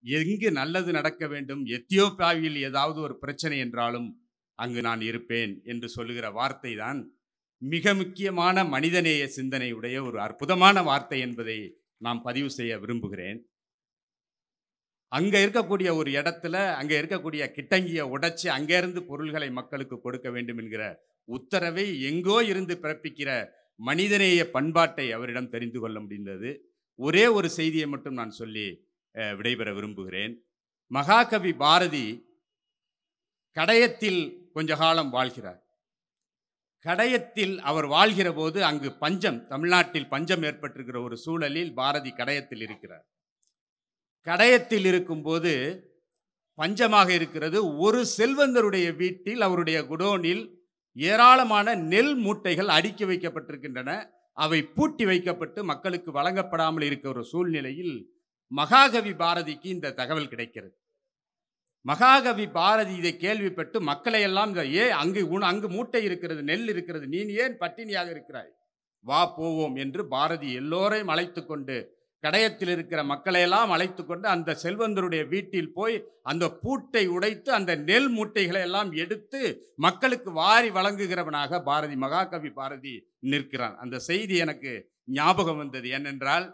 எங்கு நல்லது நடக்க வேண்டும் எத்தியோப்பியாவில் ஏதாவது ஒரு பிரச்சனை என்றாலும் அங்கு நான் இருப்பேன் என்று சொல்லுகிற வார்த்தை தான் மிக முக்கியமான மனிதநேய சிந்தனையுடைய ஒரு அற்புதமான வார்த்தை என்பதை நாம் பதிவு செய்ய விரும்புகிறேன் அங்க இருக்கக்கூடிய ஒரு இடத்துல அங்க இருக்கக்கூடிய கிட்டங்கியை உடைச்சு அங்கிருந்து பொருள்களை மக்களுக்கு கொடுக்க வேண்டும் என்கிற உத்தரவை எங்கோ இருந்து பிறப்பிக்கிற மனிதநேய பண்பாட்டை அவரிடம் தெரிந்து கொள்ள முடிந்தது ஒரே ஒரு செய்தியை மட்டும் நான் சொல்லி அஹ், விடைபெற விரும்புகிறேன் மகாகவி பாரதி கடையத்தில் கொஞ்ச காலம் வாழ்கிறார் கடையத்தில் அவர் வாழ்கிற போது அங்கு பஞ்சம் தமிழ்நாட்டில் பஞ்சம் ஏற்பட்டிருக்கிற ஒரு சூழலில் பாரதி கடையத்தில் இருக்கிறார் கடையத்தில் இருக்கும்போது பஞ்சமாக இருக்கிறது ஒரு செல்வந்தருடைய வீட்டில் அவருடைய குடோனில் ஏராளமான நெல் மூட்டைகள் அடுக்கி வைக்கப்பட்டிருக்கின்றன அவை பூட்டி வைக்கப்பட்டு மக்களுக்கு வழங்கப்படாமல் இருக்கிற ஒரு சூழ்நிலையில் மகாகவி பாரதிக்கு இந்த தகவல் கிடைக்கிறது மகாகவி பாரதி இதை கேள்விப்பட்டு மக்களை எல்லாம் இந்த, ஏ அங்கு உன் அங்கு மூட்டை இருக்கிறது நெல் இருக்கிறது நீ ஏன் பட்டினியாக இருக்கிறாய் வா போவோம் என்று பாரதி எல்லோரையும் அழைத்து கொண்டு கடையத்தில் இருக்கிற மக்களையெல்லாம் அழைத்து கொண்டு அந்த செல்வந்தருடைய வீட்டில் போய் அந்த பூட்டை உடைத்து அந்த நெல் மூட்டைகளை எல்லாம் எடுத்து மக்களுக்கு வாரி வழங்குகிறவனாக பாரதி மகாகவி பாரதி நிற்கிறான் அந்த செய்தி எனக்கு ஞாபகம் வந்தது ஏனென்றால்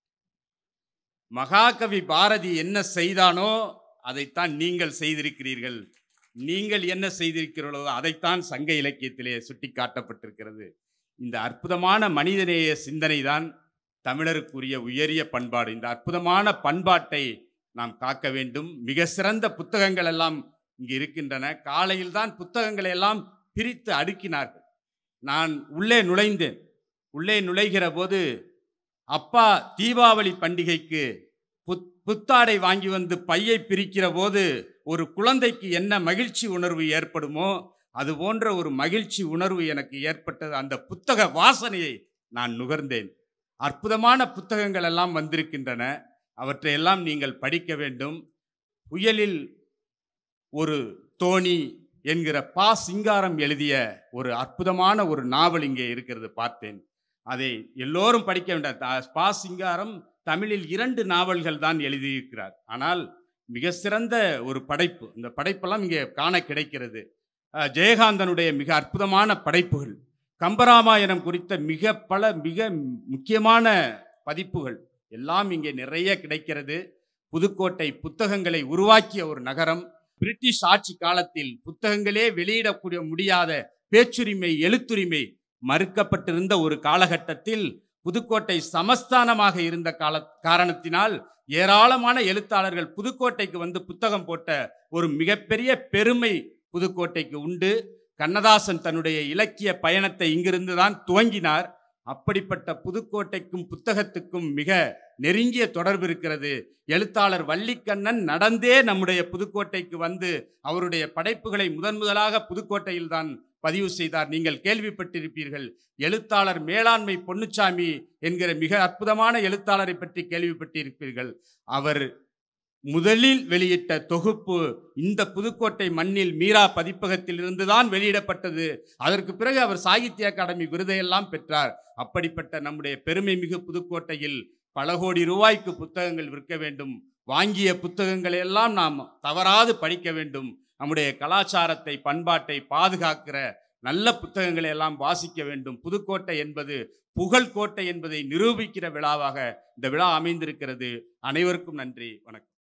மகாகவி பாரதி என்ன செய்தானோ அதைத்தான் நீங்கள் செய்திருக்கிறீர்கள் நீங்கள் என்ன செய்திருக்கிறீர்களோ அதைத்தான் சங்க இலக்கியத்திலே சுட்டி காட்டப்பட்டிருக்கிறது இந்த அற்புதமான மனிதநேய சிந்தனை தான் தமிழருக்குரிய உயரிய பண்பாடு இந்த அற்புதமான பண்பாட்டை நாம் காக்க வேண்டும் மிக சிறந்த புத்தகங்கள் எல்லாம் இங்கு இருக்கின்றன காலையில் தான் புத்தகங்களை எல்லாம் பிரித்து அடுக்கினார்கள் நான் உள்ளே நுழைந்தேன் உள்ளே நுழைகிற போது அப்பா தீபாவளி பண்டிகைக்கு புத் புத்தாடை வாங்கி வந்து பையை பிரிக்கிற போது ஒரு குழந்தைக்கு என்ன மகிழ்ச்சி உணர்வு ஏற்படுமோ அது போன்ற ஒரு மகிழ்ச்சி உணர்வு எனக்கு ஏற்பட்டது அந்த புத்தக வாசனையை நான் நுகர்ந்தேன் அற்புதமான புத்தகங்கள் எல்லாம் வந்திருக்கின்றன அவற்றையெல்லாம் நீங்கள் படிக்க வேண்டும் புயலில் ஒரு தோணி என்கிற பா சிங்காரம் எழுதிய ஒரு அற்புதமான ஒரு நாவல் இங்கே இருக்கிறது பார்த்தேன் அதை எல்லோரும் படிக்க வேண்டாம் த- பா சிங்காரம் தமிழில் இரண்டு நாவல்கள் தான் எழுதியிருக்கிறார் ஆனால் மிக சிறந்த ஒரு படைப்பு இந்த படைப்பெல்லாம் இங்கே காண கிடைக்கிறது அஹ், ஜெயகாந்தனுடைய மிக அற்புதமான படைப்புகள் கம்பராமாயணம் குறித்த மிக பல மிக முக்கியமான பதிப்புகள் எல்லாம் இங்கே நிறைய கிடைக்கிறது புதுக்கோட்டை புத்தகங்களை உருவாக்கிய ஒரு நகரம் பிரிட்டிஷ் ஆட்சி காலத்தில் புத்தகங்களே வெளியிடக்கூடிய முடியாத பேச்சுரிமை எழுத்துரிமை மறுக்கப்பட்டிருந்த ஒரு காலகட்டத்தில் புதுக்கோட்டை சமஸ்தானமாக இருந்த கால காரணத்தினால் ஏராளமான எழுத்தாளர்கள் புதுக்கோட்டைக்கு வந்து புத்தகம் போட்ட ஒரு மிகப்பெரிய பெருமை புதுக்கோட்டைக்கு உண்டு கண்ணதாசன் தன்னுடைய இலக்கிய பயணத்தை இங்கிருந்து தான் துவங்கினார் அப்படிப்பட்ட புதுக்கோட்டைக்கும் புத்தகத்துக்கும் மிக நெருங்கிய தொடர்பு இருக்கிறது எழுத்தாளர் வள்ளிக்கண்ணன் நடந்தே நம்முடைய புதுக்கோட்டைக்கு வந்து அவருடைய படைப்புகளை முதன் முதலாக புதுக்கோட்டையில் தான் பதிவு செய்தார் நீங்கள் கேள்விப்பட்டிருப்பீர்கள் எழுத்தாளர் மேலாண்மை பொன்னுச்சாமி என்கிற மிக அற்புதமான எழுத்தாளரை பற்றி கேள்விப்பட்டிருப்பீர்கள் அவர் முதலில் வெளியிட்ட தொகுப்பு இந்த புதுக்கோட்டை மண்ணில் மீரா பதிப்பகத்தில் இருந்துதான் வெளியிடப்பட்டது அதற்கு பிறகு அவர் சாகித்ய அகாடமி விருதையெல்லாம் பெற்றார் அப்படிப்பட்ட நம்முடைய பெருமை மிகு புதுக்கோட்டையில் பல கோடி ரூபாய்க்கு புத்தகங்கள் விற்க வேண்டும் வாங்கிய புத்தகங்களை எல்லாம் நாம் தவறாது படிக்க வேண்டும் நம்முடைய கலாச்சாரத்தை பண்பாட்டை பாதுகாக்கிற நல்ல புத்தகங்களை எல்லாம் வாசிக்க வேண்டும் புதுக்கோட்டை என்பது புகழ்கோட்டை என்பதை நிரூபிக்கிற விழாவாக இந்த விழா அமைந்திருக்கிறது அனைவருக்கும் நன்றி வணக்கம்